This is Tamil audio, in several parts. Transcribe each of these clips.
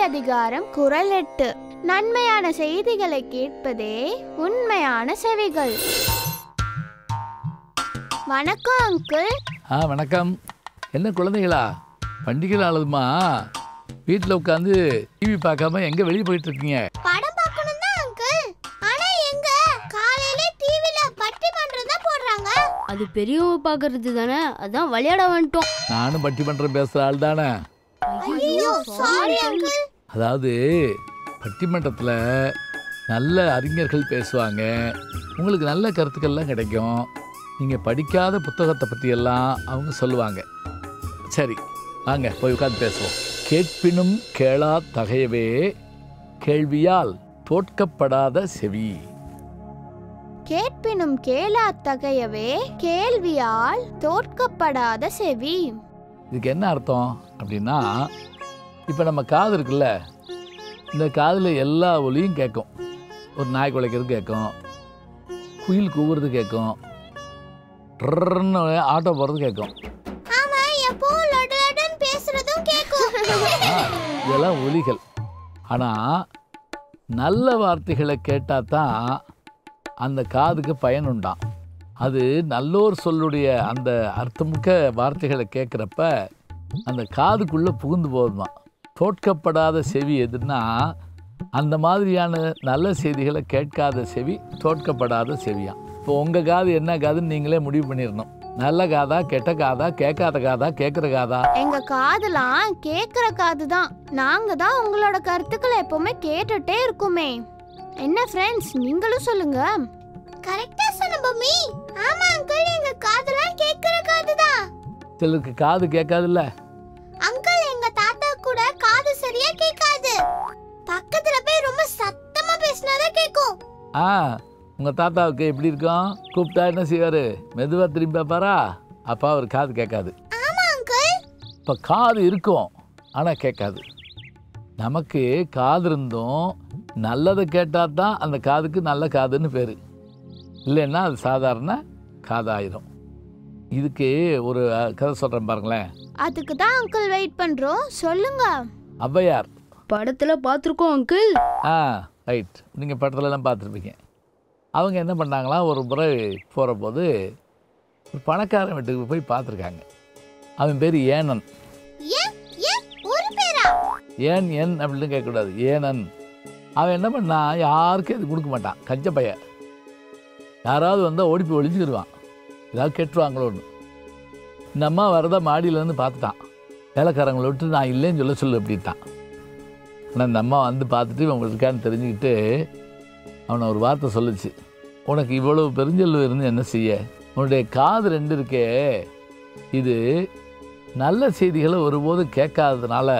அதிகாரம் குரல் எட்டு நன்மையான செய்திகளை கேட்பதே உண்மையான செவிகள் வணக்கம் அங்கிள் ஆ வணக்கம் என்ன குழந்தைகளா பண்டிகை ஆளுதுமா வீட்டில் உட்காந்து டிவி பார்க்காம எங்கே வெளியே போயிட்டு இருக்கீங்க படம் பார்க்கணும் தான் அங்கிள் ஆனா எங்க காலையில டிவில பட்டி பண்றத போடுறாங்க அது பெரியவங்க பார்க்கறது தானே அதான் விளையாட வந்துட்டோம் நானும் பட்டி பண்ணுற பேசுகிற ஆள் தானே ஐயோ சாரி அங்கிள் அதாவது பட்டிமன்றத்தில் நல்ல அறிஞர்கள் பேசுவாங்க உங்களுக்கு நல்ல கருத்துக்கள்லாம் கிடைக்கும் நீங்கள் படிக்காத புத்தகத்தை பற்றியெல்லாம் அவங்க சொல்லுவாங்க சரி வாங்க போய் உட்காந்து பேசுவோம் கேட்பினும் கேளா தகையவே கேள்வியால் தோற்கப்படாத செவி கேட்பினும் கேளாத்தகையவே கேள்வியால் தோற்கப்படாத செவி இதுக்கு என்ன அர்த்தம் அப்படின்னா இப்போ நம்ம காது இருக்குல்ல இந்த காதில் எல்லா ஒலியும் கேட்கும் ஒரு நாய் குலைக்கிறது கேட்கும் குயில் கூவுறது கேட்கும் ட்ரர்ன்னு ஆட்டோ போகிறது கேட்கும் ஆமா எப்போ லடு லடுன்னு பேசுறதும் கேக்கும் ஆ, இதெல்லாம் ஒலிகள் ஆனால் நல்ல வார்த்தைகளை கேட்டால் தான் அந்த காதுக்கு பயன் உண்டாம் அது நல்லோர் சொல்லுடைய அந்த அர்த்தமிக்க வார்த்தைகளை கேட்குறப்ப அந்த காதுக்குள்ளே புகுந்து போகுமா தோற்கப்படாத செவி எதுன்னா அந்த மாதிரியான நல்ல செய்திகளை கேட்காத செவி தோற்கப்படாத செவியாம் இப்போ உங்கள் காது என்ன காதுன்னு நீங்களே முடிவு பண்ணிடணும் நல்ல காதா கெட்ட காதா கேட்காத காதா கேட்குற காதா எங்க காதுலாம் கேக்குற காது தான் நாங்க தான் உங்களோட கருத்துக்களை எப்பவுமே கேட்டுட்டே இருக்குமே என்ன ஃப்ரெண்ட்ஸ் நீங்களும் சொல்லுங்க கரெக்டா சொன்ன பொம்மி ஆமா அங்கிள் எங்க காதுலாம் கேக்குற காது தான் சிலருக்கு காது கேட்காதுல்ல அங்கிள் எங்க தாத்தா கூட காது சரியா கேட்காது பக்கத்துல போய் ரொம்ப சத்தமா பேசினாதான் கேக்கும் ஆ உங்கள் தாத்தாவுக்கு எப்படி இருக்கும் கூப்பிட்டா என்ன செய்வார் மெதுவாக திரும்பி பார்ப்பாரா அப்பா அவர் காது கேட்காது ஆமா அங்கிள் இப்போ காது இருக்கும் ஆனால் கேட்காது நமக்கு காது இருந்தும் நல்லதை கேட்டால் தான் அந்த காதுக்கு நல்ல காதுன்னு பேர் இல்லைன்னா அது சாதாரண காதாயிரும் இதுக்கு ஒரு அஹ், கதை சொல்கிறேன் பாருங்களேன் அதுக்கு தான் அங்கிள் வெயிட் பண்றோம் சொல்லுங்க ஔவையார் படத்துல பார்த்துருக்கோம் அங்கிள் ஆ ரைட் நீங்கள் படத்துலலாம் பார்த்துருப்பீங்க அவங்க என்ன பண்ணாங்களாம் ஒரு முறை போகிற போது ஒரு பணக்காரன் வீட்டுக்கு போய் பார்த்துருக்காங்க அவன் பேர் ஏனன் ஏன் ஏன் ஒரு பேரா ஏன் என் அப்படின்னு கேட்கக்கூடாது ஏனன் அவன் என்ன பண்ணான் யாருக்கும் இது கொடுக்க மாட்டான் கஞ்ச பையன் யாராவது வந்தால் ஓடி போய் ஒளிஞ்சுக்கிடுவான் ஏதாவது கெட்டுருவாங்களோன்னு இந்த அம்மா வரத மாடியிலேருந்து பார்த்துட்டான் வேலைக்காரங்களை விட்டு நான் இல்லைன்னு சொல்ல சொல்லு அப்படின்ட்டான் ஆனால் இந்த அம்மா வந்து பார்த்துட்டு இவன் இருக்கான்னு தெரிஞ்சுக்கிட்டு அவனை ஒரு வார்த்தை சொல்லுச்சு உனக்கு இவ்வளவு பெருஞ்செல்வம் இருந்து என்ன செய்ய உன்னுடைய காது ரெண்டு இருக்கே இது நல்ல செய்திகளை ஒருபோதும் கேட்காததுனால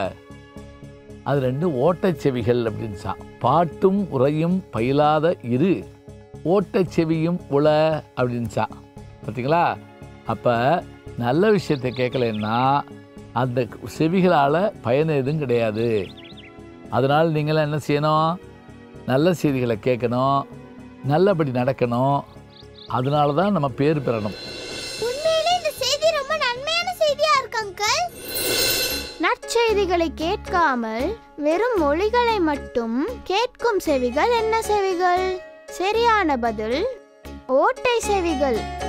அது ரெண்டு ஓட்டைச் செவிகள் அப்படின்னுச்சான் பாட்டும் உரையும் பயிலாத இரு ஓட்டைச் செவியும் உள அப்படின்னுச்சான் பார்த்தீங்களா அப்போ நல்ல விஷயத்தை கேட்கலன்னா அந்த செவிகளால் பயன் எதுவும் கிடையாது அதனால் நீங்களாம் என்ன செய்யணும் நல்ல செய்திகளை கேட்கணும் நல்லபடி நடக்கணும் அதனால தான் நம்ம பேர் பெறணும் உண்மையிலே இந்த செய்தி ரொம்ப நன்மையான செய்தியா இருக்கு அங்கிள் நற்செய்திகளை கேட்காமல் வெறும் மொழிகளை மட்டும் கேட்கும் செவிகள் என்ன செவிகள் சரியான பதில் ஓட்டை செவிகள்